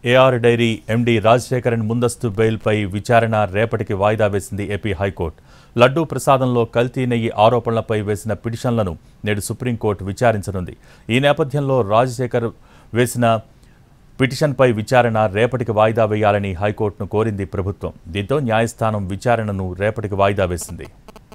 AR dairy MD Rajasekharan ముందస్తు బెయిల్పై విచారణ రేపటికి వాయిదా వేసింది ఏపీ హైకోర్టు లడ్డూ ప్రసాదంలో కల్తీ నెయ్యి ఆరోపణలపై వేసిన పిటిషన్లను నేడు సుప్రీంకోర్టు విచారించనుంది ఈ నేపథ్యంలో రాజశేఖర్ వేసిన పిటిషన్పై విచారణ రేపటికి వాయిదా వేయాలని హైకోర్టును కోరింది ప్రభుత్వం దీంతో న్యాయస్థానం విచారణను రేపటికి వాయిదా వేసింది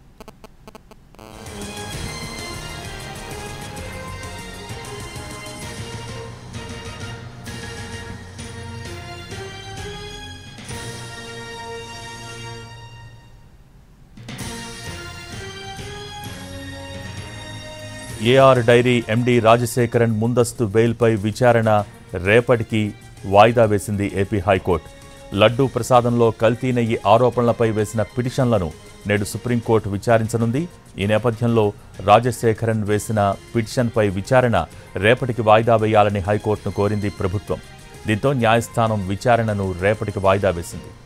ఏఆర్ డైరీ ఎండీ రాజశేఖరన్ ముందస్తు బెయిల్పై విచారణ రేపటికి వాయిదా వేసింది ఏపీ హైకోర్టు లడ్డూ ప్రసాదంలో కల్తీ నెయ్యి ఆరోపణలపై వేసిన పిటిషన్లను నేడు సుప్రీంకోర్టు విచారించనుంది ఈ నేపథ్యంలో రాజశేఖరన్ వేసిన పిటిషన్పై విచారణ రేపటికి వాయిదా వేయాలని హైకోర్టును కోరింది ప్రభుత్వం దీంతో న్యాయస్థానం విచారణను రేపటికి వాయిదా వేసింది